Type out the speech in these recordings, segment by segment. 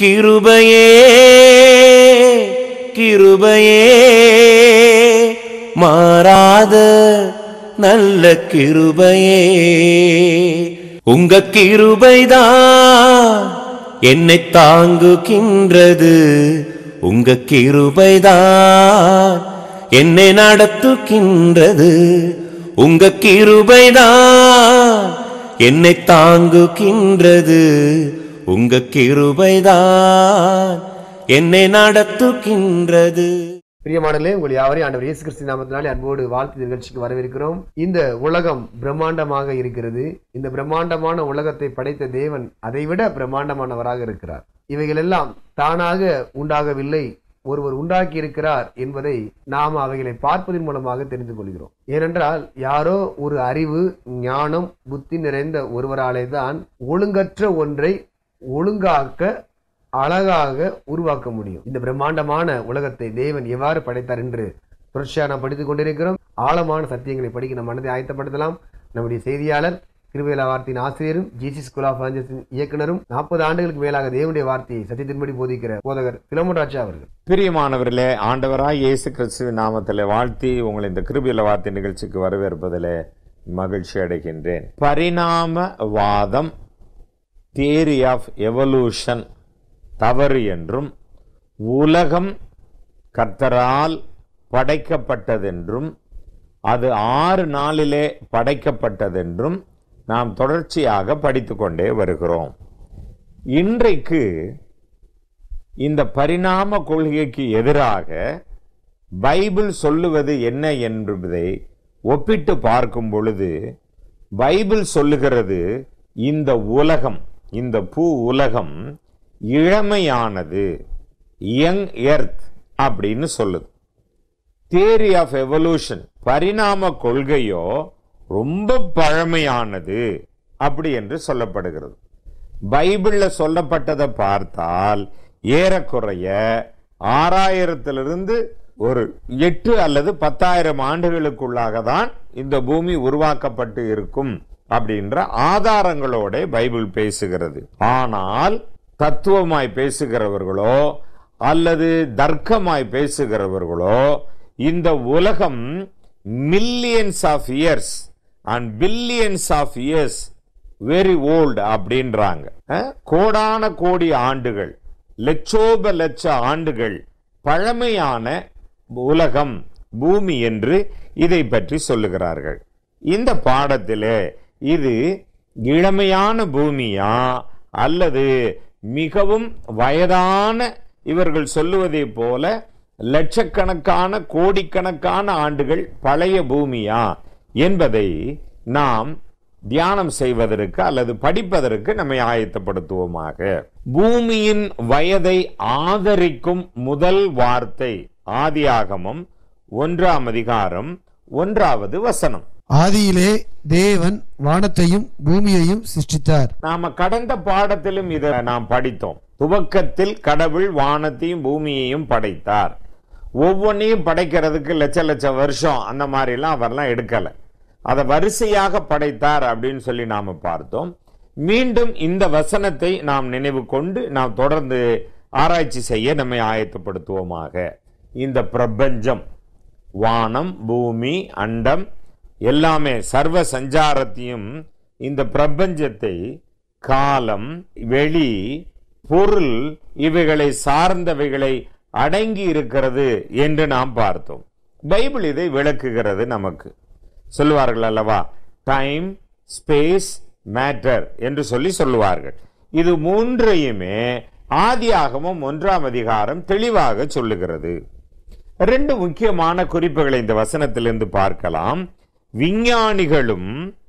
கிருபையே கிருபையே மாறாத நல்ல கிருபையே உங்க கிருபைதான் என்னை தாங்குகின்றது உங்க கிருபைதான் என்னை நடத்துகின்றது உங்க கிருபைதான் என்னை தாங்குகின்றது உங்க கிருபைதான் என்னை நடத்துகின்றது பிரியமானலே உங்கள் யாவரையும் ஆண்டவர் இயேசு கிறிஸ்து நாமத்தினாலே அன்போடு வாழ்த்து நிகழ்ச்சிக்கு வரவேற்கிறோம் இந்த உலகம் பிரம்மாண்டமாக இருக்கிறது இந்த பிரம்மாண்டமான உலகத்தை படைத்த தேவன் அதைவிட பிரம்மாண்டமானவராக இருக்கிறார் இவைகளெல்லாம் தானாக உண்டாகவில்லை ஒருவர் உண்டாக்கி இருக்கிறார் என்பதை நாம் அவைகளை பார்ப்பதன் மூலமாக தெரிந்து கொள்கிறோம் ஏனென்றால் யாரோ ஒரு அறிவு ஞானம் புத்தி நிறைந்த ஒருவராலே தான் ஒழுங்கற்ற ஒன்றை ஒழுங்காக்க அழகாக உருவாக்க முடியும் இந்த பிரம்மாண்டமான உலகத்தை தேவன் எவ்வாறு படைத்தார் என்று தொடர்ச்சியாக நாம் படித்துக் கொண்டிருக்கிறோம் ஆழமான சத்தியங்களை படிக்க நம் மனதை ஆயத்தப்படுத்தலாம் நம்முடைய செய்தியாளர் கிருபேலா வார்த்தையின் ஆசிரியரும் ஜிசி ஸ்கூல் ஆஃப் ஆஞ்சஸின் இயக்குனரும் நாற்பது ஆண்டுகளுக்கு மேலாக தேவனுடைய வார்த்தையை சத்தியத்தின்படி போதிக்கிற போதகர் பிலமோன் ராஜா அவர்கள் பிரியமானவர்களே ஆண்டவராய் இயேசு கிறிஸ்துவின் நாமத்தில் வாழ்த்தி உங்களை இந்த கிருபில வார்த்தை நிகழ்ச்சிக்கு வரவேற்பதில் மகிழ்ச்சி அடைகின்றேன் பரிணாமவாதம் தியரி ஆஃப் எவல்யூஷன் தவறு என்றும் உலகம் கர்த்தரால் படைக்கப்பட்டதென்றும் அது ஆறு நாளிலே படைக்கப்பட்டதென்றும் நாம் தொடர்ச்சியாக படித்து கொண்டே வருகிறோம் இன்றைக்கு இந்த பரிணாம கொள்கைக்கு எதிராக பைபிள் சொல்லுவது என்ன என்பதை ஒப்பிட்டு பார்க்கும் பொழுது பைபிள் சொல்லுகிறது இந்த உலகம் இந்த பூ உலகம் இளமையானது யங் எர்த் அப்படின்னு சொல்லுது தியரி ஆஃப் எவல்யூஷன் பரிணாம கொள்கையோ ரொம்ப பழமையானது அப்படி என்று சொல்லப்படுகிறது பைபிள்ல சொல்லப்பட்டதை பார்த்தால் ஏறக்குறைய ஆறாயிரத்திலிருந்து ஒரு எட்டு அல்லது பத்தாயிரம் ஆண்டுகளுக்குள்ளாக தான் இந்த பூமி உருவாக்கப்பட்டு இருக்கும் அப்படின்ற ஆதாரங்களோட பைபிள் பேசுகிறது ஆனால் தத்துவமாய் பேசுகிறவர்களோ அல்லது தர்க்கமாய் பேசுகிறவர்களோ இந்த உலகம் millions of years and billions of years very old அப்படின்றாங்க அஹ், கோடான கோடி ஆண்டுகள் லட்சோப லட்ச ஆண்டுகள் பழமையான உலகம் பூமி என்று இதை பற்றி சொல்லுகிறார்கள் இந்த பாடத்திலே இது இளமையான பூமியா அல்லது மிகவும் வயதான இவர்கள் சொல்லுவதை போல லட்சக்கணக்கான கோடிக்கணக்கான ஆண்டுகள் பழைய பூமியா என்பதை நாம் தியானம் செய்வதற்கு அல்லது படிப்பதற்கு நம்மை ஆயத்தப்படுத்துவோமாக பூமியின் வயதை ஆதரிக்கும் முதல் வார்த்தை ஆதியாகமம் ஒன்றாம் அதிகாரம் ஒன்றாவது வசனம் ஆதியிலே தேவன் வானத்தையும் பூமியையும் சிருஷ்டித்தார் நாம கடந்த பாடத்திலும் இதை நாம் படித்தோம் துவக்கத்தில் கடவுள் வானத்தையும் பூமியையும் படைத்தார் ஒவ்வொன்றையும் படைக்கிறதுக்கு லட்ச லட்ச வருஷம் அந்த மாதிரிலாம் அவர்லாம் எடுக்கல அதை வரிசையாக படைத்தார் அப்படின்னு சொல்லி நாம பார்த்தோம் மீண்டும் இந்த வசனத்தை நாம் நினைவு கொண்டு நாம் தொடர்ந்து ஆராய்ச்சி செய்ய நம்மை ஆயத்தப்படுத்துவோமாக இந்த பிரபஞ்சம் வானம் பூமி அண்டம் எல்லாமே சர்வ சஞ்சாரத்தையும் இந்த பிரபஞ்சத்தை காலம் வெளி பொருள் இவைகளை சார்ந்தவைகளை அடங்கி இருக்கிறது என்று நாம் பார்த்தோம் பைபிள் இதை விளக்குகிறது நமக்கு சொல்லுவார்கள் அல்லவா டைம் ஸ்பேஸ் மேட்டர் என்று சொல்லி சொல்லுவார்கள் இது மூன்றையுமே ஆதியாகமம் ஒன்றாம் அதிகாரம் தெளிவாக சொல்லுகிறது ரெண்டு முக்கியமான குறிப்புகளை இந்த வசனத்திலிருந்து பார்க்கலாம் விஞ்ஞானிகளும்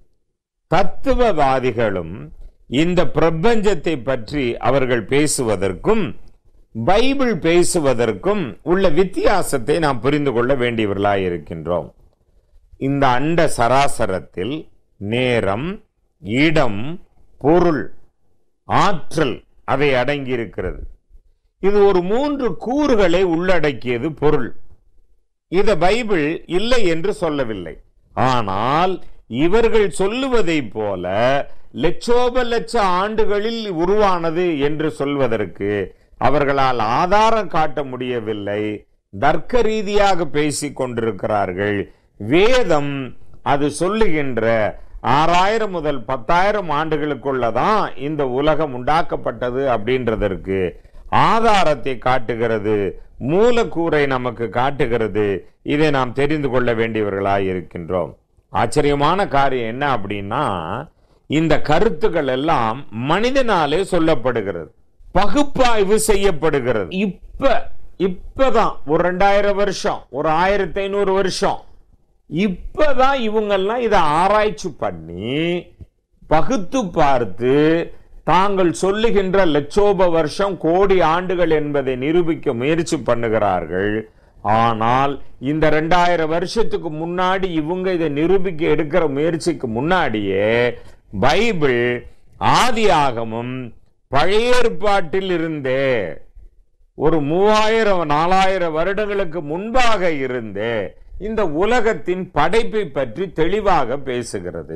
தத்துவவாதிகளும் இந்த பிரபஞ்சத்தை பற்றி அவர்கள் பேசுவதற்கும் பைபிள் பேசுவதற்கும் உள்ள வித்தியாசத்தை நாம் புரிந்து கொள்ள வேண்டியவர்களாய் இருக்கின்றோம் இந்த அண்ட சராசரத்தில் நேரம் இடம் பொருள் ஆற்றல் அவை அடங்கியிருக்கிறது இது ஒரு மூன்று கூறுகளை உள்ளடக்கியது பொருள் இத பைபிள் இல்லை என்று சொல்லவில்லை ஆனால் இவர்கள் சொல்லுவதைப் போல லட்சோப லட்ச ஆண்டுகளில் உருவானது என்று சொல்வதற்கு அவர்களால் ஆதாரம் காட்ட முடியவில்லை தர்க்க ரீதியாக பேசிக் கொண்டிருக்கிறார்கள் வேதம் அது சொல்லுகின்ற ஆறாயிரம் முதல் பத்தாயிரம் ஆண்டுகளுக்குள்ளதான் இந்த உலகம் உண்டாக்கப்பட்டது அப்படின்றதற்கு ஆதாரத்தை காட்டுகிறது மூலக்கூறை நமக்கு காட்டுகிறது இதை நாம் தெரிந்து கொள்ள வேண்டியவர்களாய் இருக்கின்றோம் ஆச்சரியமான காரியம் என்ன அப்படின்னா இந்த கருத்துக்கள் எல்லாம் மனிதனாலே சொல்லப்படுகிறது பகுப்பாய்வு செய்யப்படுகிறது இப்ப இப்பதான் ஒரு ரெண்டாயிரம் வருஷம் ஒரு ஆயிரத்தி ஐநூறு வருஷம் இப்பதான் இவங்கெல்லாம் இதை ஆராய்ச்சி பண்ணி பகுத்து பார்த்து தாங்கள் சொல்லுகின்ற லட்சோப வருஷம் கோடி ஆண்டுகள் என்பதை நிரூபிக்க முயற்சி பண்ணுகிறார்கள் ஆனால் இந்த ரெண்டாயிரம் வருஷத்துக்கு முன்னாடி இவங்க இதை நிரூபிக்க எடுக்கிற முயற்சிக்கு முன்னாடியே பைபிள் ஆதியாகமும் பழைய ஏற்பாட்டில் இருந்தே ஒரு மூவாயிரம் நாலாயிரம் வருடங்களுக்கு முன்பாக இருந்தே இந்த உலகத்தின் படைப்பை பற்றி தெளிவாக பேசுகிறது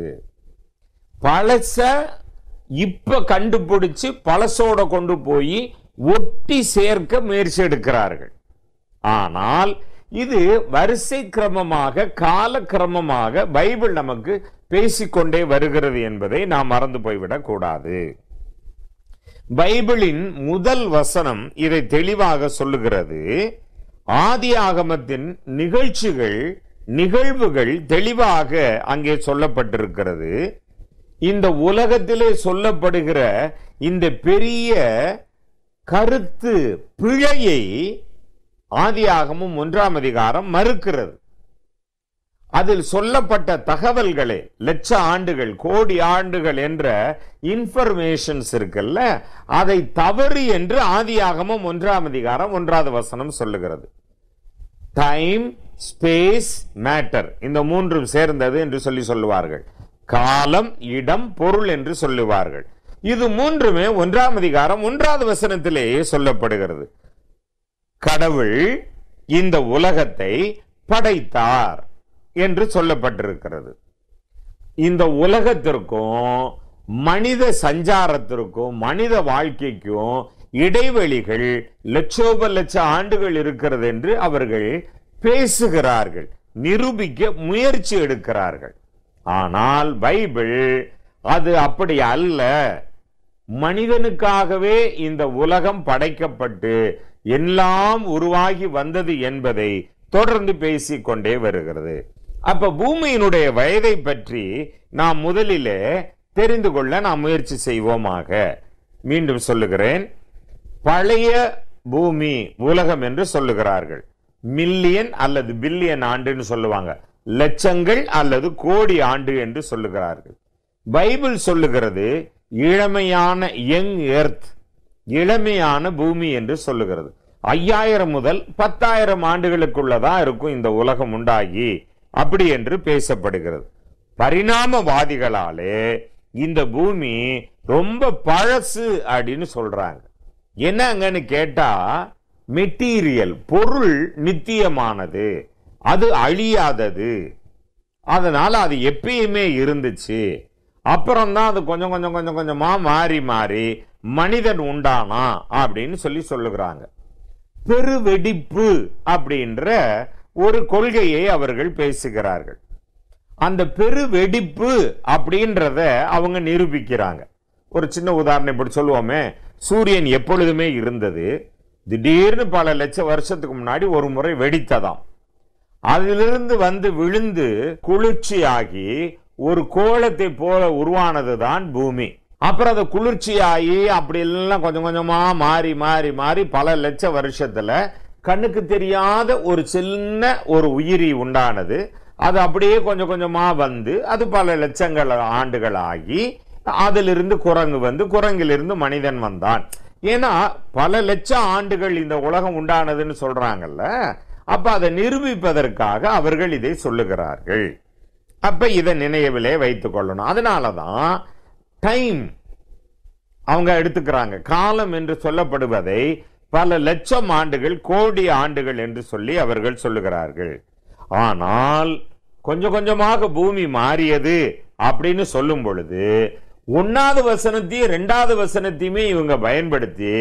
பழச இப்ப கண்டுபிடிச்சு பழசோட கொண்டு போய் ஒட்டி சேர்க்க முயற்சி எடுக்கிறார்கள் ஆனால் இது வரிசை கிரமமாக கால கிரமமாக பைபிள் நமக்கு பேசிக்கொண்டே வருகிறது என்பதை நாம் மறந்து போய்விடக் கூடாது பைபிளின் முதல் வசனம் இதை தெளிவாக சொல்லுகிறது ஆதி ஆகமத்தின் நிகழ்ச்சிகள் நிகழ்வுகள் தெளிவாக அங்கே சொல்லப்பட்டிருக்கிறது இந்த உலகத்திலே சொல்லப்படுகிற இந்த பெரிய கருத்து பிழையை ஆதியாகமும் ஒன்றாம் அதிகாரம் மறுக்கிறது அதில் சொல்லப்பட்ட தகவல்களே லட்ச ஆண்டுகள் கோடி ஆண்டுகள் என்ற இன்ஃபர்மேஷன்ஸ் இருக்குல்ல அதை தவறு என்று ஆதியாகமும் ஒன்றாம் அதிகாரம் ஒன்றாவது வசனம் சொல்லுகிறது டைம் ஸ்பேஸ் மேட்டர் இந்த மூன்றும் சேர்ந்தது என்று சொல்லி சொல்லுவார்கள் காலம் இடம் பொருள் என்று சொல்லுவார்கள் இது மூன்றுமே ஒன்றாம் அதிகாரம் ஒன்றாவது வசனத்திலேயே சொல்லப்படுகிறது கடவுள் இந்த உலகத்தை படைத்தார் என்று சொல்லப்பட்டிருக்கிறது இந்த உலகத்திற்கும் மனித சஞ்சாரத்திற்கும் மனித வாழ்க்கைக்கும் இடைவெளிகள் லட்சோப லட்ச ஆண்டுகள் இருக்கிறது என்று அவர்கள் பேசுகிறார்கள் நிரூபிக்க முயற்சி எடுக்கிறார்கள் ஆனால் பைபிள் அது அப்படி அல்ல மனிதனுக்காகவே இந்த உலகம் படைக்கப்பட்டு எல்லாம் உருவாகி வந்தது என்பதை தொடர்ந்து பேசிக் கொண்டே வருகிறது அப்ப பூமியினுடைய வயதை பற்றி நாம் முதலிலே தெரிந்து கொள்ள நாம் முயற்சி செய்வோமாக மீண்டும் சொல்லுகிறேன் பழைய பூமி உலகம் என்று சொல்லுகிறார்கள் மில்லியன் அல்லது பில்லியன் ஆண்டுன்னு சொல்லுவாங்க லட்சங்கள் அல்லது கோடி ஆண்டு என்று சொல்லுகிறார்கள் பைபிள் சொல்லுகிறது இளமையான யங் எர்த் இளமையான பூமி என்று சொல்லுகிறது ஐயாயிரம் முதல் பத்தாயிரம் ஆண்டுகளுக்குள்ளதான் இருக்கும் இந்த உலகம் உண்டாகி அப்படி என்று பேசப்படுகிறது பரிணாமவாதிகளாலே இந்த பூமி ரொம்ப பழசு அப்படின்னு சொல்றாங்க என்னங்கன்னு கேட்டா மெட்டீரியல் பொருள் நித்தியமானது அது அழியாதது அதனால அது எப்பயுமே இருந்துச்சு அப்புறம் தான் அது கொஞ்சம் கொஞ்சம் கொஞ்சம் கொஞ்சமா மாறி மாறி மனிதன் உண்டானா அப்படின்னு சொல்லி சொல்லுகிறாங்க பெருவெடிப்பு அப்படின்ற ஒரு கொள்கையை அவர்கள் பேசுகிறார்கள் அந்த பெருவெடிப்பு அப்படின்றத அவங்க நிரூபிக்கிறாங்க ஒரு சின்ன உதாரணம் இப்படி சொல்லுவோமே சூரியன் எப்பொழுதுமே இருந்தது திடீர்னு பல லட்ச வருஷத்துக்கு முன்னாடி ஒரு முறை வெடித்ததாம் அதிலிருந்து வந்து விழுந்து குளிர்ச்சியாகி ஒரு கோலத்தை போல உருவானதுதான் பூமி அப்புறம் அது குளிர்ச்சியாகி அப்படி எல்லாம் கொஞ்சம் கொஞ்சமா மாறி மாறி மாறி பல லட்ச வருஷத்துல கண்ணுக்கு தெரியாத ஒரு சின்ன ஒரு உயிரி உண்டானது அது அப்படியே கொஞ்சம் கொஞ்சமா வந்து அது பல லட்சங்கள் ஆண்டுகள் ஆகி அதிலிருந்து குரங்கு வந்து குரங்கிலிருந்து மனிதன் வந்தான் ஏன்னா பல லட்சம் ஆண்டுகள் இந்த உலகம் உண்டானதுன்னு சொல்றாங்கல்ல அப்ப அதை நிரூபிப்பதற்காக அவர்கள் இதை சொல்லுகிறார்கள் அப்ப இதை நினைவிலே வைத்துக் கொள்ளணும் அதனாலதான் டைம் அவங்க எடுத்துக்கிறாங்க காலம் என்று சொல்லப்படுவதை பல லட்சம் ஆண்டுகள் கோடி ஆண்டுகள் என்று சொல்லி அவர்கள் சொல்லுகிறார்கள் ஆனால் கொஞ்சம் கொஞ்சமாக பூமி மாறியது அப்படின்னு சொல்லும் பொழுது ஒன்னாவது வசனத்தையும் ரெண்டாவது வசனத்தையுமே இவங்க பயன்படுத்தி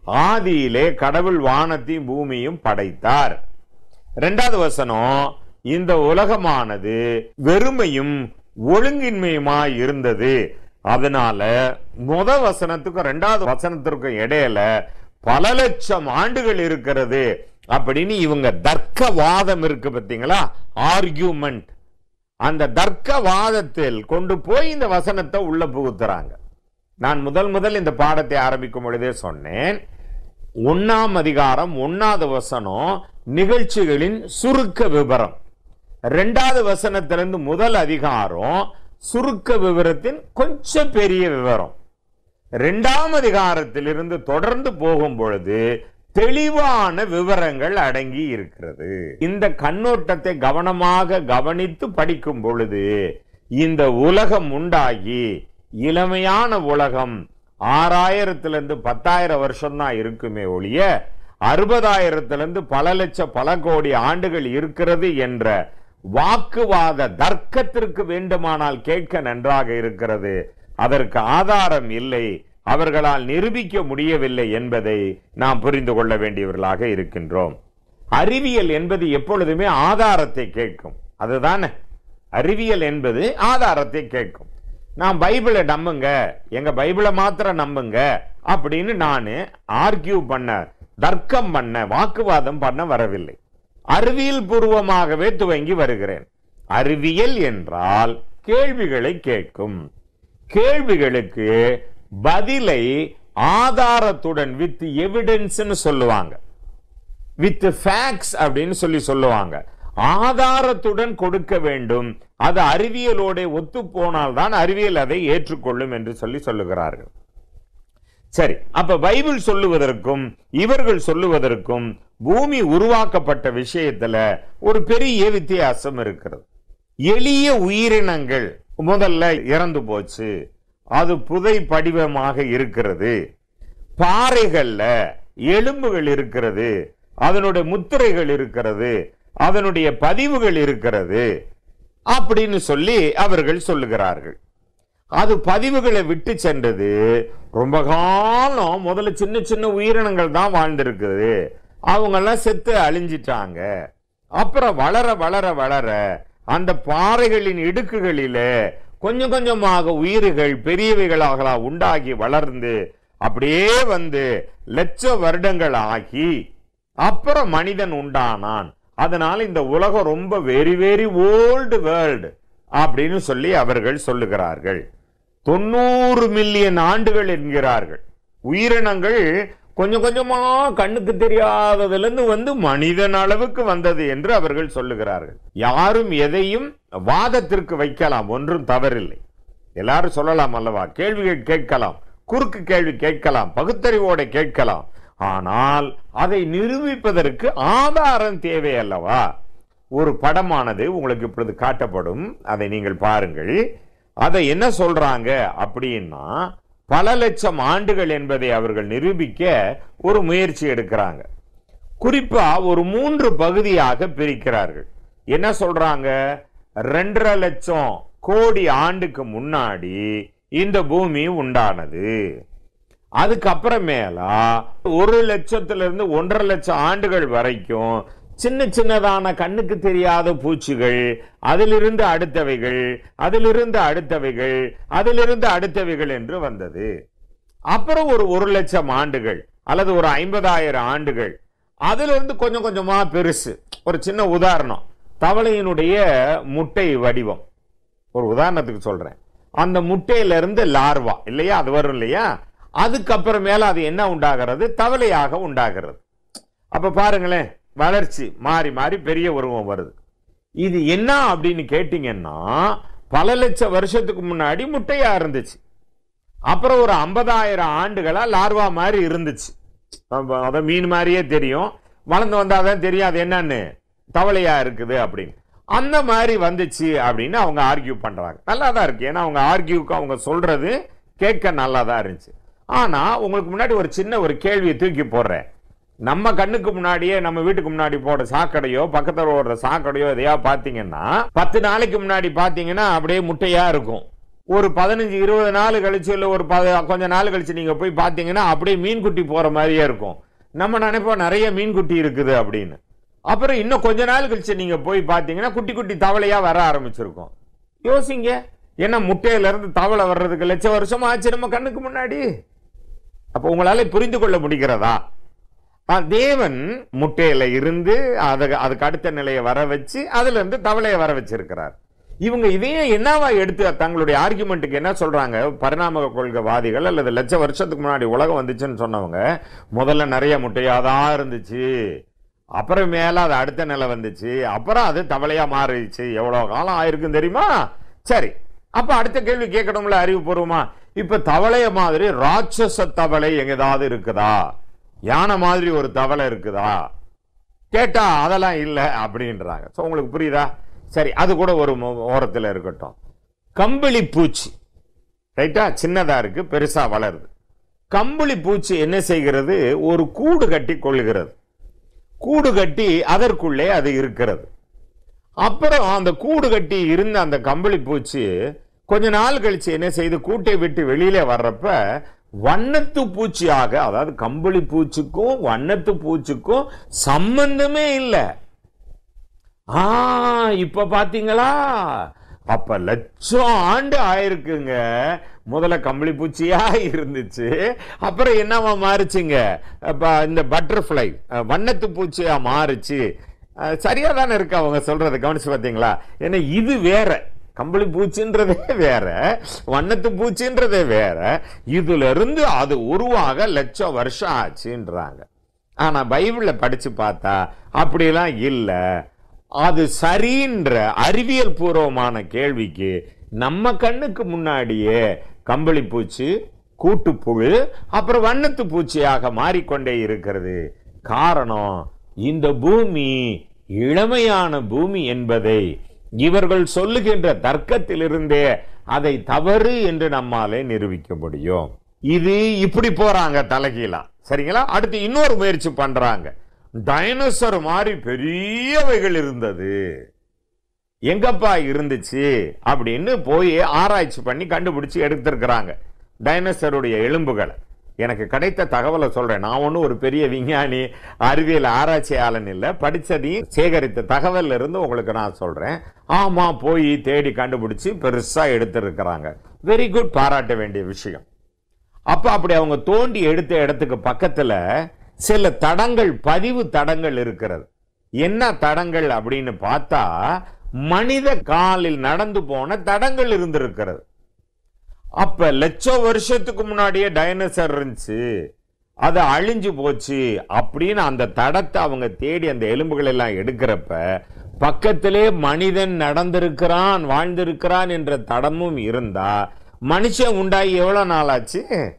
ஆதியிலே கடவுள் வானத்தையும் பூமியும் படைத்தார் இரண்டாவது வசனம் இந்த உலகமானது வெறுமையும் ஒழுங்கின்மையுமாய் இருந்தது அதனால முத வசனத்துக்கும் ரெண்டாவது வசனத்திற்கும் இடையில பல லட்சம் ஆண்டுகள் இருக்கிறது அப்படின்னு இவங்க தர்க்கவாதம் இருக்கு பார்த்தீங்களா ஆர்கியூமெண்ட் அந்த தர்க்கவாதத்தில் கொண்டு போய் இந்த வசனத்தை உள்ள புகுத்துறாங்க நான் முதல் முதல் இந்த பாடத்தை ஆரம்பிக்கும் பொழுதே சொன்னேன் ஒன்னாம் அதிகாரம் ஒன்னாவது வசனம் நிகழ்ச்சிகளின் சுருக்க விவரம் ரெண்டாவது வசனத்திலிருந்து முதல் அதிகாரம் சுருக்க விவரத்தின் கொஞ்சம் பெரிய விவரம் இரண்டாம் அதிகாரத்திலிருந்து தொடர்ந்து போகும் பொழுது தெளிவான விவரங்கள் அடங்கி இருக்கிறது இந்த கண்ணோட்டத்தை கவனமாக கவனித்து படிக்கும் பொழுது இந்த உலகம் உண்டாகி இளமையான உலகம் ஆறாயிரத்திலிருந்து பத்தாயிரம் வருஷம் தான் இருக்குமே ஒழிய அறுபதாயிரத்திலிருந்து பல லட்சம் பல கோடி ஆண்டுகள் இருக்கிறது என்ற வாக்குவாத தர்க்கத்திற்கு வேண்டுமானால் கேட்க நன்றாக இருக்கிறது அதற்கு ஆதாரம் இல்லை அவர்களால் நிரூபிக்க முடியவில்லை என்பதை நாம் புரிந்து கொள்ள வேண்டியவர்களாக இருக்கின்றோம் அறிவியல் என்பது எப்பொழுதுமே ஆதாரத்தை கேட்கும் அதுதானே அறிவியல் என்பது ஆதாரத்தை கேட்கும் நான் பைபிளை நம்புங்க எங்க பைபிளை மாத்திரம் நம்புங்க அப்படின்னு நான் ஆர்கியூ பண்ண தர்க்கம் பண்ண வாக்குவாதம் பண்ண வரவில்லை அறிவியல் பூர்வமாகவே துவங்கி வருகிறேன் அறிவியல் என்றால் கேள்விகளை கேட்கும் கேள்விகளுக்கு பதிலை ஆதாரத்துடன் வித் எவிடன்ஸ்னு சொல்லுவாங்க வித் ஃபேக்ட்ஸ் அப்படின்னு சொல்லி சொல்லுவாங்க ஆதாரத்துடன் கொடுக்க வேண்டும் அது அறிவியலோட ஒத்து போனால் தான் அறிவியல் அதை ஏற்றுக்கொள்ளும் என்று சொல்லி சொல்லுகிறார்கள் சரி அப்ப பைபிள் சொல்லுவதற்கும் இவர்கள் சொல்லுவதற்கும் பூமி உருவாக்கப்பட்ட விஷயத்துல ஒரு பெரிய வித்தியாசம் இருக்கிறது எளிய உயிரினங்கள் முதல்ல இறந்து போச்சு அது புதை படிவமாக இருக்கிறது பாறைகள்ல எலும்புகள் இருக்கிறது அதனுடைய முத்திரைகள் இருக்கிறது அதனுடைய பதிவுகள் இருக்கிறது அப்படின்னு சொல்லி அவர்கள் சொல்லுகிறார்கள் அது பதிவுகளை விட்டு சென்றது ரொம்ப காலம் முதல்ல சின்ன சின்ன உயிரினங்கள் தான் வாழ்ந்திருக்குது அவங்கெல்லாம் செத்து அழிஞ்சிட்டாங்க அப்புறம் வளர வளர வளர அந்த பாறைகளின் இடுக்குகளிலே கொஞ்சம் கொஞ்சமாக உயிர்கள் பெரியவைகளாக உண்டாகி வளர்ந்து அப்படியே வந்து லட்ச வருடங்கள் ஆகி அப்புறம் மனிதன் உண்டானான் அதனால இந்த உலகம் ரொம்ப வெரி வெரி ஓல்டு வேர்ல்டு அப்படின்னு சொல்லி அவர்கள் சொல்லுகிறார்கள் தொண்ணூறு மில்லியன் ஆண்டுகள் என்கிறார்கள் உயிரினங்கள் கொஞ்சம் கொஞ்சமா கண்ணுக்கு தெரியாததுல இருந்து வந்து மனிதன் அளவுக்கு வந்தது என்று அவர்கள் சொல்லுகிறார்கள் யாரும் எதையும் வாதத்திற்கு வைக்கலாம் ஒன்றும் தவறில்லை எல்லாரும் சொல்லலாம் அல்லவா கேள்விகள் கேட்கலாம் குறுக்கு கேள்வி கேட்கலாம் பகுத்தறிவோட கேட்கலாம் ஆனால் அதை நிரூபிப்பதற்கு ஆதாரம் தேவை அல்லவா ஒரு படமானது உங்களுக்கு இப்பொழுது காட்டப்படும் அதை நீங்கள் பாருங்கள் அதை என்ன சொல்றாங்க அப்படின்னா பல லட்சம் ஆண்டுகள் என்பதை அவர்கள் நிரூபிக்க ஒரு முயற்சி எடுக்கிறாங்க குறிப்பா ஒரு மூன்று பகுதியாக பிரிக்கிறார்கள் என்ன சொல்றாங்க ரெண்டரை லட்சம் கோடி ஆண்டுக்கு முன்னாடி இந்த பூமி உண்டானது அதுக்கப்புறமேலா ஒரு லட்சத்துல இருந்து ஒன்றரை லட்சம் ஆண்டுகள் வரைக்கும் சின்ன சின்னதான கண்ணுக்கு தெரியாத பூச்சிகள் அதிலிருந்து அடுத்தவைகள் அதிலிருந்து அடுத்தவைகள் அதிலிருந்து அடுத்தவைகள் என்று வந்தது அப்புறம் ஒரு ஒரு லட்சம் ஆண்டுகள் அல்லது ஒரு ஐம்பதாயிரம் ஆண்டுகள் அதுல இருந்து கொஞ்சம் கொஞ்சமா பெருசு ஒரு சின்ன உதாரணம் தவளையினுடைய முட்டை வடிவம் ஒரு உதாரணத்துக்கு சொல்றேன் அந்த முட்டையில இருந்து லார்வா இல்லையா அது வரும் இல்லையா அதுக்கப்புறமேல அது என்ன உண்டாகிறது தவளையாக உண்டாகிறது அப்ப பாருங்களேன் வளர்ச்சி மாறி மாறி பெரிய உருவம் வருது இது என்ன அப்படின்னு கேட்டீங்கன்னா பல லட்சம் வருஷத்துக்கு முன்னாடி முட்டையா இருந்துச்சு அப்புறம் ஒரு ஐம்பதாயிரம் ஆண்டுகளா லார்வா மாதிரி இருந்துச்சு அப்ப அத மீன் மாதிரியே தெரியும் வளர்ந்து வந்தாதான் தெரியும் அது என்னன்னு தவளையா இருக்குது அப்படின்னு அந்த மாதிரி வந்துச்சு அப்படின்னு அவங்க ஆர்கியூ பண்றாங்க நல்லா தான் இருக்கு ஏன்னா அவங்க ஆர்கியூக்கு அவங்க சொல்றது கேட்க நல்லா தான் இருந்துச்சு ஆனா உங்களுக்கு முன்னாடி ஒரு சின்ன ஒரு கேள்வியை தூக்கி போடுறேன் நம்ம கண்ணுக்கு முன்னாடியே நம்ம வீட்டுக்கு முன்னாடி போடுற சாக்கடையோ பக்கத்துல ஓடுற சாக்கடையோ எதையா பாத்தீங்கன்னா பத்து நாளைக்கு முன்னாடி பாத்தீங்கன்னா அப்படியே முட்டையா இருக்கும் ஒரு பதினஞ்சு இருபது நாள் கழிச்சு இல்லை ஒரு பத கொஞ்ச நாள் கழிச்சு நீங்க போய் பார்த்தீங்கன்னா அப்படியே மீன்குட்டி போற மாதிரியே இருக்கும் நம்ம நினைப்போம் நிறைய மீன்குட்டி இருக்குது அப்படின்னு அப்புறம் இன்னும் கொஞ்ச நாள் கழிச்சு நீங்க போய் பார்த்தீங்கன்னா குட்டி குட்டி தவளையா வர ஆரம்பிச்சிருக்கும் யோசிங்க என்ன முட்டையில இருந்து தவளை வர்றதுக்கு லட்சம் வருஷமா ஆச்சு நம்ம கண்ணுக்கு முன்னாடி அப்ப உங்களால புரிந்து கொள்ள முடிகிறதா ஆ, தேவன் முட்டையில இருந்து அதை அதுக்கு அடுத்த நிலையை வர வச்சு அதுல இருந்து தவளையை வர வச்சிருக்கிறார் இவங்க இதையே என்னவா எடுத்து தங்களுடைய ஆர்குமெண்ட்டுக்கு என்ன சொல்றாங்க பரிணாம கொள்கைவாதிகள் அல்லது லட்ச வருஷத்துக்கு முன்னாடி உலகம் வந்துச்சுன்னு சொன்னவங்க முதல்ல நிறைய முட்டையாதான் இருந்துச்சு அப்புறம் மேல அது அடுத்த நிலை வந்துச்சு அப்புறம் அது தவளையா மாறிடுச்சு எவ்வளவு காலம் ஆயிருக்கும் தெரியுமா சரி அப்ப அடுத்த கேள்வி கேட்கணும்ல அறிவுபூர்வமா இப்ப தவளைய மாதிரி ராட்சச தவளை எங்கேயாவது இருக்குதா யானை மாதிரி ஒரு தவளை இருக்குதா கேட்டா அதெல்லாம் இல்லை அப்படின்றாங்க ஸோ உங்களுக்கு புரியுதா சரி அது கூட ஒரு மு- ஓரத்துல இருக்கட்டும் கம்பளி பூச்சி ரைட்டா சின்னதா இருக்கு பெருசா வளருது கம்பளி பூச்சி என்ன செய்கிறது ஒரு கூடு கட்டி கொள்கிறது கூடு கட்டி அதற்குள்ளே அது இருக்கிறது அப்புறம் அந்த கூடு கட்டி இருந்த அந்த கம்பளி பூச்சி கொஞ்ச நாள் கழிச்சு என்ன செய்து கூட்டை விட்டு வெளியில வர்றப்ப வண்ணத்து பூச்சியாக அதாவது கம்பளி பூச்சிக்கும் வண்ணத்து பூச்சிக்கும் சம்பந்தமே இல்லை ஆ இப்ப பாத்தீங்களா அப்ப லட்சம் ஆண்டு ஆயிருக்குங்க முதல்ல கம்பளி பூச்சியா இருந்துச்சு அப்புறம் என்னவா மாறுச்சுங்க அப்ப இந்த பட்டர்ஃப்ளை வண்ணத்து பூச்சியா மாறுச்சு அஹ், சரியா தானே இருக்கு அவங்க சொல்றது கவனிச்சு பாத்தீங்களா ஏன்னா இது வேற கம்பளி பூச்சின்றதே வேற வண்ணத்து பூச்சின்றதே வேற இதுல இருந்து அது உருவாக லட்சம் வருஷம் ஆச்சுன்றாங்க ஆனா பைபிள்ல படிச்சு பார்த்தா அப்படிலாம் இல்ல அது சரின்ற அறிவியல் பூர்வமான கேள்விக்கு நம்ம கண்ணுக்கு முன்னாடியே கம்பளி பூச்சி கூட்டுப்புழு அப்புறம் வண்ணத்து பூச்சியாக மாறிக்கொண்டே இருக்கிறது காரணம் இந்த பூமி இளமையான பூமி என்பதை இவர்கள் சொல்லுகின்ற தர்க்கத்திலிருந்தே அதை தவறு என்று நம்மாலே நிரூபிக்க முடியும் இது இப்படி போறாங்க தலைகீழா சரிங்களா அடுத்து இன்னொரு முயற்சி பண்றாங்க டைனோசர் மாதிரி பெரியவைகள் இருந்தது எங்கப்பா இருந்துச்சு அப்படின்னு போய் ஆராய்ச்சி பண்ணி கண்டுபிடிச்சு எடுத்திருக்கிறாங்க டைனோசருடைய எலும்புகளை எனக்கு கிடைத்த தகவலை சொல்றேன் நான் ஒன்றும் ஒரு பெரிய விஞ்ஞானி அறிவியல் ஆராய்ச்சியாளன் இல்லை படிச்சதையும் சேகரித்த தகவல்ல இருந்து உங்களுக்கு நான் சொல்றேன் ஆமா போய் தேடி கண்டுபிடிச்சு பெருசா எடுத்திருக்கிறாங்க வெரி குட் பாராட்ட வேண்டிய விஷயம் அப்ப அப்படி அவங்க தோண்டி எடுத்த இடத்துக்கு பக்கத்துல சில தடங்கள் பதிவு தடங்கள் இருக்கிறது என்ன தடங்கள் அப்படின்னு பார்த்தா மனித காலில் நடந்து போன தடங்கள் இருந்திருக்கிறது அப்ப லட்சம் வருஷத்துக்கு முன்னாடியே டைனோசர் இருந்துச்சு அது அழிஞ்சு போச்சு அப்படின்னு அந்த தடத்தை அவங்க தேடி அந்த எலும்புகள் எல்லாம் எடுக்கிறப்ப பக்கத்திலே மனிதன் நடந்திருக்கிறான் வாழ்ந்திருக்கிறான் என்ற தடமும் இருந்தா மனுஷன் உண்டாகி எவ்வளவு நாள் ஆச்சு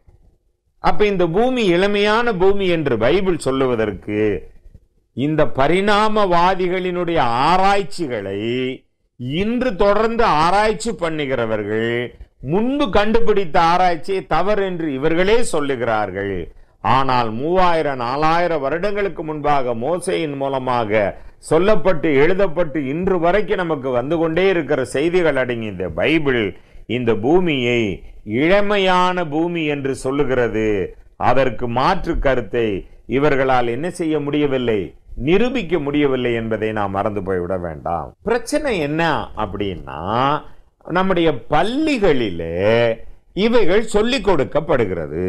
அப்ப இந்த பூமி இளமையான பூமி என்று பைபிள் சொல்லுவதற்கு இந்த பரிணாமவாதிகளினுடைய ஆராய்ச்சிகளை இன்று தொடர்ந்து ஆராய்ச்சி பண்ணுகிறவர்கள் முன்பு கண்டுபிடித்த ஆராய்ச்சியை தவறு என்று இவர்களே சொல்லுகிறார்கள் ஆனால் மூவாயிரம் நாலாயிரம் வருடங்களுக்கு முன்பாக மோசையின் மூலமாக சொல்லப்பட்டு எழுதப்பட்டு இன்று வரைக்கும் நமக்கு வந்து கொண்டே இருக்கிற செய்திகள் அடங்கி இந்த பைபிள் இந்த பூமியை இளமையான பூமி என்று சொல்லுகிறது அதற்கு மாற்று கருத்தை இவர்களால் என்ன செய்ய முடியவில்லை நிரூபிக்க முடியவில்லை என்பதை நாம் மறந்து போய்விட வேண்டாம் பிரச்சனை என்ன அப்படின்னா நம்முடைய பள்ளிகளிலே இவைகள் சொல்லிக் கொடுக்கப்படுகிறது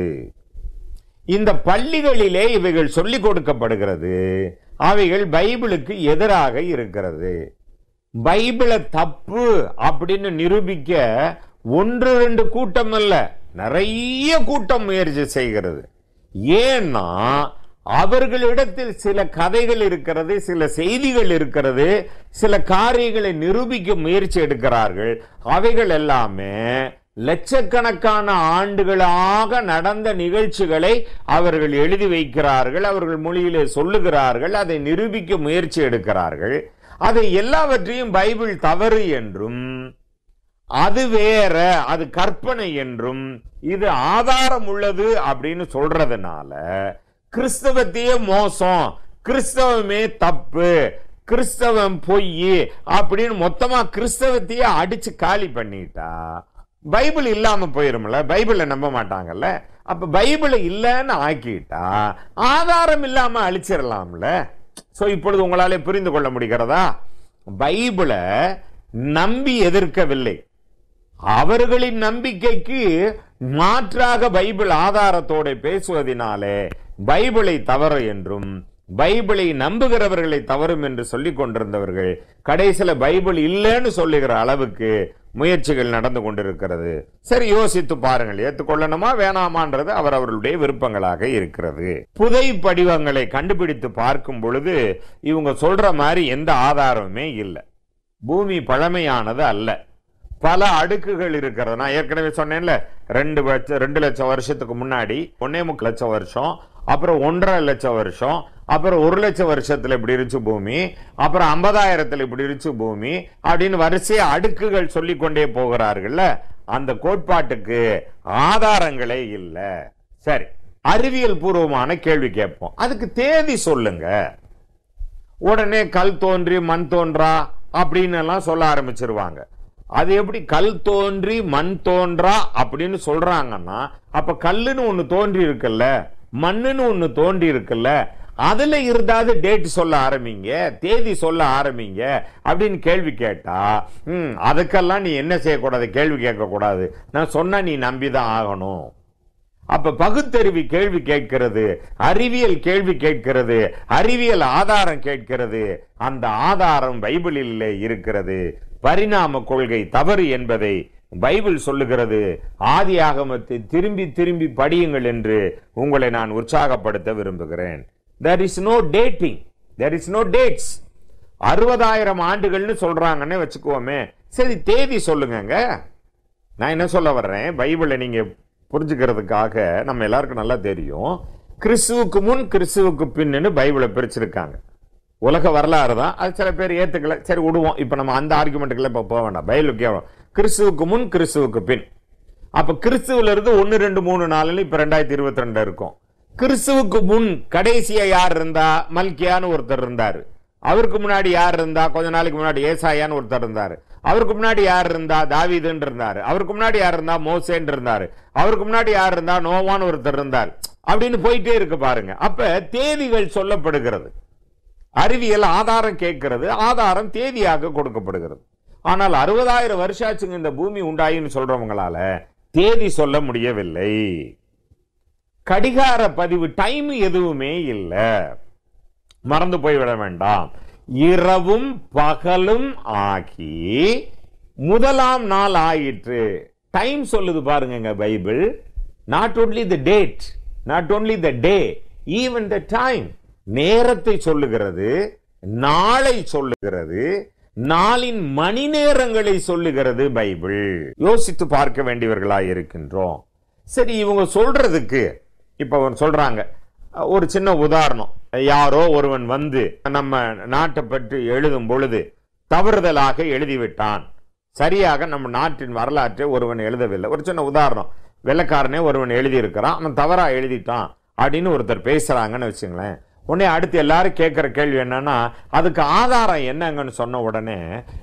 இந்த பள்ளிகளிலே இவைகள் சொல்லிக் கொடுக்கப்படுகிறது அவைகள் பைபிளுக்கு எதிராக இருக்கிறது பைபிளை தப்பு அப்படின்னு நிரூபிக்க ஒன்று ரெண்டு கூட்டம் அல்ல நிறைய கூட்டம் முயற்சி செய்கிறது ஏன்னா அவர்களிடத்தில் சில கதைகள் இருக்கிறது சில செய்திகள் இருக்கிறது சில காரியங்களை நிரூபிக்க முயற்சி எடுக்கிறார்கள் அவைகள் எல்லாமே லட்சக்கணக்கான ஆண்டுகளாக நடந்த நிகழ்ச்சிகளை அவர்கள் எழுதி வைக்கிறார்கள் அவர்கள் மொழியிலே சொல்லுகிறார்கள் அதை நிரூபிக்க முயற்சி எடுக்கிறார்கள் அதை எல்லாவற்றையும் பைபிள் தவறு என்றும் அது வேற அது கற்பனை என்றும் இது ஆதாரம் உள்ளது அப்படின்னு சொல்றதுனால கிறிஸ்தவத்தையே மோசம் கிறிஸ்தவமே தப்பு கிறிஸ்தவம் பொய் அப்படின்னு மொத்தமா கிறிஸ்தவத்தையே அடிச்சு காலி பண்ணிட்டா பைபிள் இல்லாம போயிரும்ல பைபிளை நம்ப மாட்டாங்கல்ல அப்ப பைபிளை இல்லைன்னு ஆக்கிட்டா ஆதாரம் இல்லாம அழிச்சிடலாம்ல சோ இப்பொழுது உங்களாலே புரிந்து கொள்ள முடிகிறதா பைபிளை நம்பி எதிர்க்கவில்லை அவர்களின் நம்பிக்கைக்கு மாற்றாக பைபிள் ஆதாரத்தோட பேசுவதினாலே பைபிளை தவறு என்றும் பைபிளை நம்புகிறவர்களை தவறும் என்று சொல்லிக் கொண்டிருந்தவர்கள் கடைசியில பைபிள் இல்லைன்னு சொல்லுகிற அளவுக்கு முயற்சிகள் நடந்து கொண்டிருக்கிறது சரி யோசித்து பாருங்கள் ஏத்துக்கொள்ளணுமா வேணாமான்றது அவர் அவர்களுடைய விருப்பங்களாக இருக்கிறது புதை படிவங்களை கண்டுபிடித்து பார்க்கும் பொழுது இவங்க சொல்ற மாதிரி எந்த ஆதாரமுமே இல்லை பூமி பழமையானது அல்ல பல அடுக்குகள் இருக்கிறது நான் ஏற்கனவே சொன்னேன்ல ரெண்டு லட்சம் ரெண்டு லட்சம் வருஷத்துக்கு முன்னாடி ஒன்னே முக்கு லட்சம் வருஷம் அப்புறம் ஒன்றரை லட்சம் வருஷம் அப்புறம் ஒரு லட்சம் வருஷத்துல இப்படி இருந்துச்சு பூமி அப்புறம் ஐம்பதாயிரத்துல இப்படி இருந்துச்சு பூமி அப்படின்னு வரிசையா அடுக்குகள் சொல்லிக் கொண்டே போகிறார்கள்ல அந்த கோட்பாட்டுக்கு ஆதாரங்களே இல்ல சரி அறிவியல் பூர்வமான கேள்வி கேட்போம் அதுக்கு தேதி சொல்லுங்க உடனே கல் தோன்றி மண் தோன்றா அப்படின்னு எல்லாம் சொல்ல ஆரம்பிச்சிருவாங்க அது எப்படி கல் தோன்றி மண் தோன்றா அப்படின்னு சொல்றாங்கன்னா அப்ப கல்லுன்னு ஒண்ணு தோன்றி இருக்குல்ல மண்ணுன்னு ஒண்ணு தோன்றி இருக்குல்ல அதுல இருந்தாது டேட் சொல்ல ஆரம்பிங்க தேதி சொல்ல ஆரம்பிங்க அப்படின்னு கேள்வி கேட்டா ம் அதுக்கெல்லாம் நீ என்ன செய்யக்கூடாது கேள்வி கேட்க கூடாது நான் சொன்னா நீ நம்பிதான் ஆகணும் அப்ப பகுத்தறிவு கேள்வி கேட்கிறது அறிவியல் கேள்வி கேட்கிறது அறிவியல் ஆதாரம் கேட்கிறது அந்த ஆதாரம் பைபிளிலே இருக்கிறது பரிணாம கொள்கை தவறு என்பதை பைபிள் சொல்லுகிறது ஆதி ஆகமத்தை திரும்பி திரும்பி படியுங்கள் என்று உங்களை நான் உற்சாகப்படுத்த விரும்புகிறேன் there is no dating there is no dates அறுபதாயிரம் ஆண்டுகள்னு சொல்றாங்கன்னு வச்சுக்குவோமே சரி தேதி சொல்லுங்கங்க நான் என்ன சொல்ல வர்றேன் பைபிளை நீங்க புரிஞ்சுக்கிறதுக்காக நம்ம எல்லாருக்கும் நல்லா தெரியும் கிறிஸ்துவுக்கு முன் கிறிஸ்துவுக்கு பின்னு பைபிளை பிரிச்சிருக்காங்க உலக வரலாறு தான் அது சில பேர் ஏத்துக்கல சரி விடுவோம் இப்ப நம்ம அந்த ஆர்குமெண்ட்டுக்குள்ள இப்ப போக வேண்டாம் பைபிள் கேவலம் கிறிஸ்துவுக்கு முன் கிறிஸ்துவுக்கு பின் அப்ப கிறிஸ்துவுல இருந்து ஒன்னு ரெண்டு மூணு நாலுல இப்ப ரெண்டாயிரத்தி இருபத்தி ரெண்டு இருக்கும் கிறிஸ்துவுக்கு முன் கடைசியா யார் இருந்தா மல்கியான்னு ஒருத்தர் இருந்தாரு அவருக்கு முன்னாடி யார் இருந்தா கொஞ்ச நாளைக்கு முன்னாடி ஏசாயான்னு ஒருத்தர் இருந்தாரு அவருக்கு முன்னாடி யார் இருந்தா தாவீதுன்னு இருந்தாரு அவருக்கு முன்னாடி யார் இருந்தா மோசேன்னு இருந்தாரு அவருக்கு முன்னாடி யார் இருந்தா நோவான்னு ஒருத்தர் இருந்தார் அப்படின்னு போயிட்டே இருக்கு பாருங்க அப்ப தேதிகள் சொல்லப்படுகிறது அறிவியல் ஆதாரம் கேட்கிறது ஆதாரம் தேதியாக கொடுக்கப்படுகிறது ஆனால் அறுபதாயிரம் வருஷாச்சுங்க இந்த பூமி உண்டாயின்னு சொல்றவங்களால தேதி சொல்ல முடியவில்லை கடிகார பதிவு டைம் எதுவுமே இல்லை மறந்து போய்விட வேண்டாம் இரவும் பகலும் ஆகி முதலாம் நாள் ஆயிற்று டைம் சொல்லுது பாருங்க Bible not only the date not only the day even the time நேரத்தை சொல்லுகிறது நாளை சொல்லுகிறது நாளின் மணி நேரங்களை சொல்லுகிறது பைபிள் யோசித்து பார்க்க வேண்டியவர்களாய் இருக்கின்றோம் சரி இவங்க சொல்றதுக்கு இப்ப அவங்க சொல்றாங்க ஒரு சின்ன உதாரணம் யாரோ ஒருவன் வந்து நம்ம நாட்டை பற்றி எழுதும் பொழுது தவறுதலாக எழுதிவிட்டான் சரியாக நம்ம நாட்டின் வரலாற்றை ஒருவன் எழுதவில்லை ஒரு சின்ன உதாரணம் வெள்ளக்காரனே ஒருவன் எழுதியிருக்கிறான் அவன் தவறா எழுதிட்டான் அப்படின்னு ஒருத்தர் பேசுறாங்கன்னு வச்சுங்களேன் உடனே அடுத்து எல்லாரும் கேட்கிற கேள்வி என்னன்னா அதுக்கு ஆதாரம் என்னங்கன்னு சொன்ன உடனே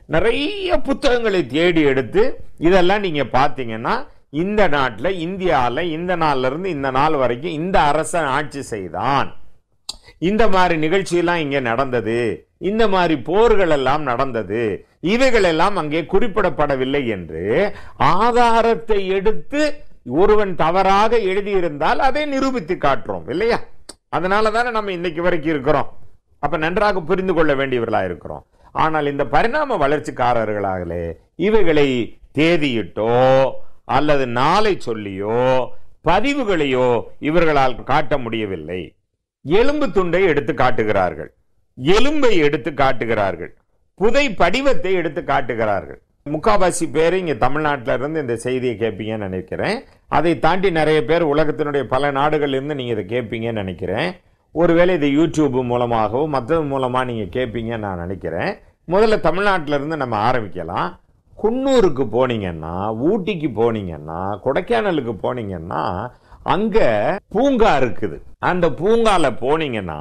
நிறைய புத்தகங்களை தேடி எடுத்து இதெல்லாம் நீங்க பார்த்தீங்கன்னா இந்த நாட்டில் இந்தியாவில் இந்த நாள்ல இருந்து இந்த நாள் வரைக்கும் இந்த அரசன் ஆட்சி செய்தான் இந்த மாதிரி நிகழ்ச்சியெல்லாம் இங்கே நடந்தது இந்த மாதிரி போர்கள் எல்லாம் நடந்தது இவைகள் எல்லாம் அங்கே குறிப்பிடப்படவில்லை என்று ஆதாரத்தை எடுத்து ஒருவன் தவறாக எழுதியிருந்தால் அதை நிரூபித்து காட்டுறோம் இல்லையா அதனால தானே நம்ம இன்னைக்கு வரைக்கும் இருக்கிறோம் அப்ப நன்றாக புரிந்து கொள்ள வேண்டியவர்களா இருக்கிறோம் ஆனால் இந்த பரிணாம வளர்ச்சிக்காரர்களாகலே இவைகளை தேதியிட்டோ அல்லது நாளை சொல்லியோ பதிவுகளையோ இவர்களால் காட்ட முடியவில்லை எலும்பு துண்டை எடுத்து காட்டுகிறார்கள் எலும்பை எடுத்து காட்டுகிறார்கள் புதை படிவத்தை எடுத்து காட்டுகிறார்கள் முக்காவாசி பேர் இங்க தமிழ்நாட்டில இருந்து இந்த செய்தியை கேட்பீங்கன்னு நினைக்கிறேன் அதை தாண்டி நிறைய பேர் உலகத்தினுடைய பல நாடுகள்ல இருந்து நீங்க இதை கேட்பீங்கன்னு நினைக்கிறேன் ஒருவேளை இதை யூடியூப் மூலமாகவோ மற்றது மூலமா நீங்க கேட்பீங்கன்னு நான் நினைக்கிறேன் முதல்ல தமிழ்நாட்டில இருந்து நம்ம ஆரம்பிக்கலாம் குன்னூருக்கு போனீங்கன்னா ஊட்டிக்கு போனீங்கன்னா கொடைக்கானலுக்கு போனீங்கன்னா அங்க பூங்கா இருக்குது அந்த பூங்கால போனீங்கன்னா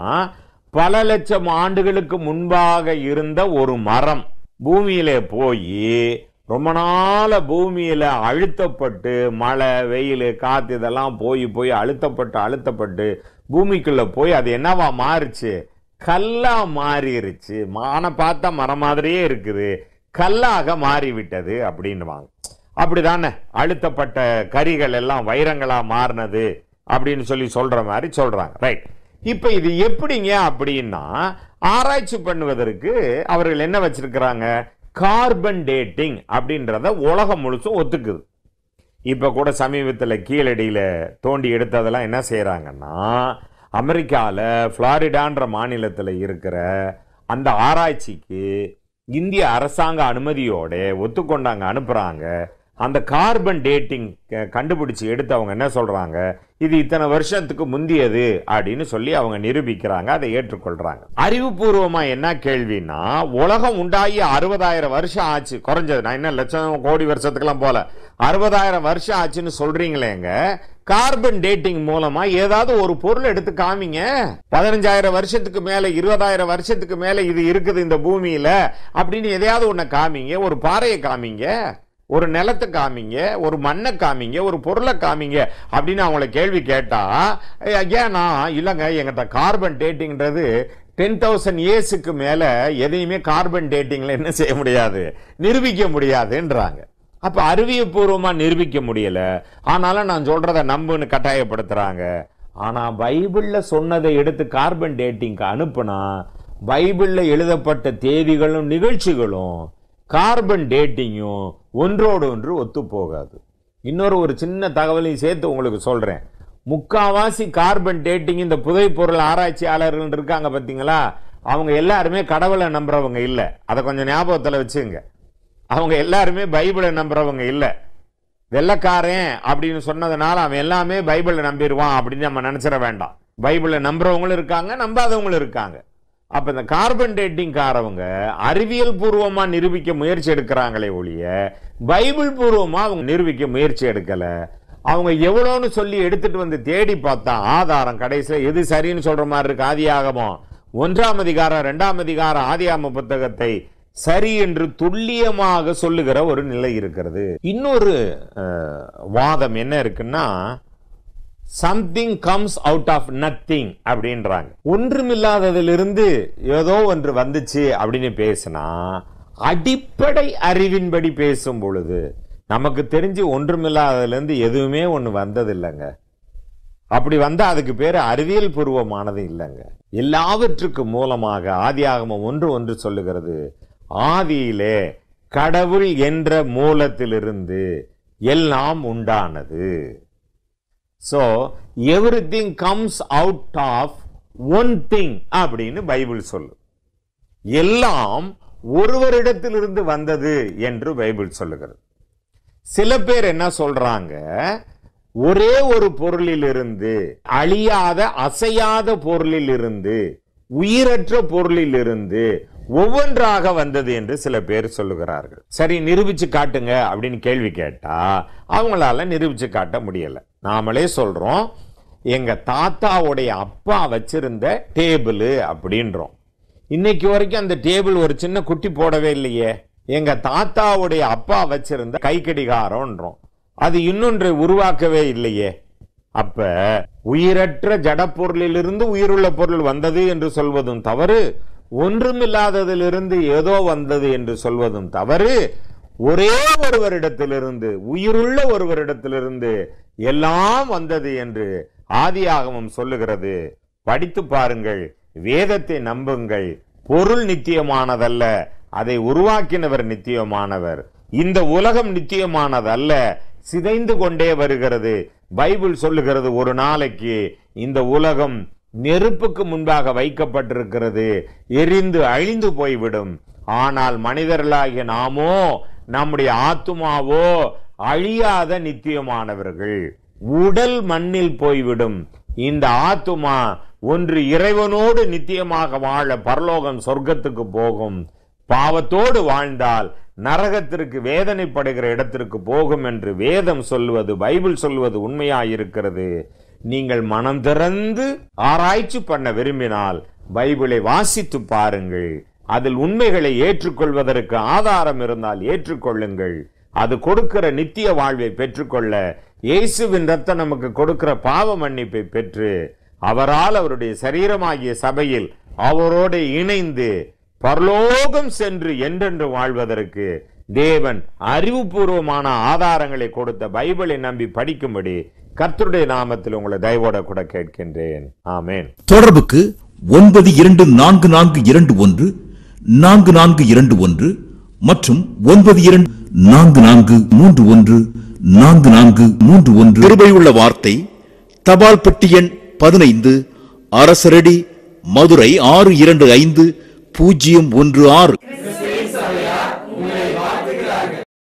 பல லட்சம் ஆண்டுகளுக்கு முன்பாக இருந்த ஒரு மரம் பூமியிலே போய் ரொம்ப நாள பூமியில அழுத்தப்பட்டு மழை வெயில் காத்து இதெல்லாம் போய் போய் அழுத்தப்பட்டு அழுத்தப்பட்டு பூமிக்குள்ள போய் அது என்னவா மாறுச்சு கல்லா மாறிடுச்சு மான பார்த்தா மரம் மாதிரியே இருக்குது கல்லாக மாறிவிட்டது அப்படின்னுவாங்க அப்படிதானே அழுத்தப்பட்ட கரிகள் எல்லாம் வைரங்களா மாறினது அப்படின்னு சொல்லி சொல்ற மாதிரி சொல்றாங்க ரைட் இப்ப இது எப்படிங்க அப்படின்னா ஆராய்ச்சி பண்ணுவதற்கு அவர்கள் என்ன வச்சிருக்கிறாங்க கார்பன் டேட்டிங் அப்படின்றத உலகம் முழுசும் ஒத்துக்குது இப்ப கூட சமீபத்தில் கீழடியில தோண்டி எடுத்ததெல்லாம் என்ன செய்யறாங்கன்னா அமெரிக்கால புளாரிடான்ற மாநிலத்தில் இருக்கிற அந்த ஆராய்ச்சிக்கு இந்திய அரசாங்க அனுமதியோட ஒத்துக்கொண்டாங்க அனுப்புறாங்க அந்த கார்பன் டேட்டிங் கண்டுபிடிச்சு எடுத்து அவங்க என்ன சொல்றாங்க இது இத்தனை வருஷத்துக்கு முந்தியது அப்படின்னு சொல்லி அவங்க நிரூபிக்கிறாங்க அதை ஏற்றுக்கொள்றாங்க அறிவுபூர்வமா என்ன கேள்வின்னா உலகம் உண்டாகி அறுபதாயிரம் வருஷம் ஆச்சு குறைஞ்சது நான் என்ன லட்சம் கோடி வருஷத்துக்கெல்லாம் போல அறுபதாயிரம் வருஷம் ஆச்சுன்னு சொல்றீங்களேங்க கார்பன் டேட்டிங் மூலமா ஏதாவது ஒரு பொருள் எடுத்து காமிங்க பதினஞ்சாயிரம் வருஷத்துக்கு மேல இருபதாயிரம் வருஷத்துக்கு மேல இது இருக்குது இந்த பூமியில அப்படின்னு எதையாவது ஒண்ணு காமிங்க ஒரு பாறையை காமிங்க ஒரு நிலத்தை காமிங்க ஒரு மண்ணை காமிங்க ஒரு பொருளை காமிங்க அப்படின்னு அவங்கள கேள்வி கேட்டா ஏன்னா இல்லைங்க எங்கிட்ட கார்பன் டேட்டிங்ன்றது டென் தௌசண்ட் இயர்ஸுக்கு மேல எதையுமே கார்பன் டேட்டிங்ல என்ன செய்ய முடியாது நிரூபிக்க முடியாதுன்றாங்க அப்ப அறிவியபூர்வமா நிரூபிக்க முடியல ஆனாலும் நான் சொல்றத நம்புன்னு கட்டாயப்படுத்துறாங்க ஆனா பைபிள்ல சொன்னதை எடுத்து கார்பன் டேட்டிங்க்கு அனுப்புனா பைபிள்ல எழுதப்பட்ட தேதிகளும் நிகழ்ச்சிகளும் கார்பன் டேட்டிங்கும் ஒன்றோடு ஒன்று ஒத்து போகாது இன்னொரு ஒரு சின்ன தகவலையும் சேர்த்து உங்களுக்கு சொல்றேன் முக்காவாசி கார்பன் டேட்டிங் இந்த புதை பொருள் ஆராய்ச்சியாளர்கள் இருக்காங்க பாத்தீங்களா அவங்க எல்லாருமே கடவுளை நம்புறவங்க இல்ல அதை கொஞ்சம் ஞாபகத்துல வச்சுங்க அவங்க எல்லாருமே பைபிளை நம்புறவங்க இல்ல வெள்ளக்காரன் அப்படின்னு சொன்னதுனால அவன் எல்லாமே பைபிளை நம்பிடுவான் அப்படின்னு நம்ம நினைச்சிட வேண்டாம் பைபிளை நம்புறவங்களும் இருக்காங்க நம்பாதவங்களும் இருக்காங்க அப்ப இந்த கார்பன் டேட்டிங் காரவங்க அறிவியல் பூர்வமா நிரூபிக்க முயற்சி எடுக்கிறாங்களே ஒழிய பைபிள் பூர்வமா அவங்க நிரூபிக்க முயற்சி எடுக்கல அவங்க எவ்வளோன்னு சொல்லி எடுத்துட்டு வந்து தேடி பார்த்தா ஆதாரம் கடைசியில எது சரின்னு சொல்ற மாதிரி இருக்கு ஆதியாகமம் ஒன்றாம் அதிகாரம் இரண்டாம் அதிகாரம் ஆதியாம புத்தகத்தை சரி என்று துல்லியமாக சொல்லுகிற ஒரு நிலை இருக்கிறது இன்னொரு அஹ், வாதம் என்ன இருக்குன்னா something comes out of nothing அப்படின்றாங்க ஒன்றுமில்லாததிலிருந்து ஏதோ ஒன்று வந்துச்சு அப்படின்னு பேசினா அடிப்படை அறிவின்படி பேசும் பொழுது நமக்கு தெரிஞ்சு ஒன்றுமில்லாததுலேருந்து எதுவுமே ஒன்று வந்தது இல்லைங்க அப்படி வந்தா அதுக்கு பேரு அறிவியல் பூர்வமானது இல்லைங்க எல்லாவற்றுக்கும் மூலமாக ஆதியாகமம் ஒன்று ஒன்று சொல்லுகிறது ஆதியிலே கடவுள் என்ற மூலத்திலிருந்து எல்லாம் உண்டானது so everything comes out of one thing அப்படின்னு பைபிள் சொல்லு எல்லாம் ஒருவரிடத்திலிருந்து வந்தது என்று பைபிள் சொல்லுகிறது சில பேர் என்ன சொல்றாங்க ஒரே ஒரு பொருளிலிருந்து அழியாத அசையாத பொருளிலிருந்து உயிரற்ற பொருளிலிருந்து ஒவ்வொன்றாக வந்தது என்று சில பேர் சொல்லுகிறார்கள் சரி நிரூபிச்சு காட்டுங்க அப்படின்னு கேள்வி கேட்டா அவங்களால நிரூபிச்சு காட்ட முடியல நாமளே சொல்றோம் எங்க தாத்தாவுடைய அப்பா வச்சிருந்த டேபிள் அப்படின்றோம் இன்னைக்கு வரைக்கும் அந்த டேபிள் ஒரு சின்ன குட்டி போடவே இல்லையே எங்க தாத்தாவுடைய அப்பா வச்சிருந்த கை கடிகாரம்ன்றோம் அது இன்னொன்று உருவாக்கவே இல்லையே அப்ப உயிரற்ற ஜடப்பொருளிலிருந்து உயிருள்ள பொருள் வந்தது என்று சொல்வதும் தவறு ஒன்றுமில்லாததிலிருந்து ஏதோ வந்தது என்று சொல்வதும் தவறு ஒரே ஒருவரிடத்திலிருந்து உயிருள்ள ஒருவரிடத்திலிருந்து எல்லாம் வந்தது என்று ஆதியாகமம் சொல்லுகிறது படித்து பாருங்கள் வேதத்தை நம்புங்கள் பொருள் நித்தியமானதல்ல அதை உருவாக்கினவர் நித்தியமானவர் இந்த உலகம் நித்தியமானதல்ல சிதைந்து கொண்டே வருகிறது பைபிள் சொல்லுகிறது ஒரு நாளைக்கு இந்த உலகம் நெருப்புக்கு முன்பாக வைக்கப்பட்டிருக்கிறது எரிந்து அழிந்து போய்விடும் ஆனால் மனிதர்களாகிய நாமோ நம்முடைய ஆத்துமாவோ அழியாத நித்தியமானவர்கள் உடல் மண்ணில் போய்விடும் இந்த ஆத்துமா ஒன்று இறைவனோடு நித்தியமாக வாழ பரலோகம் சொர்க்கத்துக்கு போகும் பாவத்தோடு வாழ்ந்தால் நரகத்திற்கு வேதனைப்படுகிற இடத்திற்கு போகும் என்று வேதம் சொல்வது பைபிள் சொல்வது உண்மையாயிருக்கிறது நீங்கள் மனம் திறந்து ஆராய்ச்சி பண்ண விரும்பினால் பைபிளை வாசித்து பாருங்கள் அதில் உண்மைகளை ஏற்றுக்கொள்வதற்கு ஆதாரம் இருந்தால் ஏற்றுக்கொள்ளுங்கள் அது கொடுக்கிற நித்திய வாழ்வை பெற்றுக்கொள்ள இயேசுவின் ரத்தம் நமக்கு கொடுக்கிற பாவ மன்னிப்பை பெற்று அவரால் அவருடைய சரீரமாகிய சபையில் அவரோடு இணைந்து பரலோகம் சென்று என்றென்று வாழ்வதற்கு தேவன் அறிவுபூர்வமான ஆதாரங்களை கொடுத்த பைபிளை நம்பி படிக்கும்படி கர்த்தருடைய நாமத்தில் உங்களை தயவோட கூட கேட்கின்றேன் ஆமென் தொடர்புக்கு ஒன்பது இரண்டு நான்கு நான்கு இரண்டு ஒன்று நான்கு நான்கு இரண்டு ஒன்று மற்றும் ஒன்பது இரண்டு நான்கு நான்கு மூன்று ஒன்று நான்கு நான்கு மூன்று ஒன்று கிருபையுள்ள வார்த்தை தபால் பெட்டி எண் பதினைந்து அரசரடி மதுரை ஆறு இரண்டு ஐந்து பூஜ்ஜியம் ஒன்று ஆறு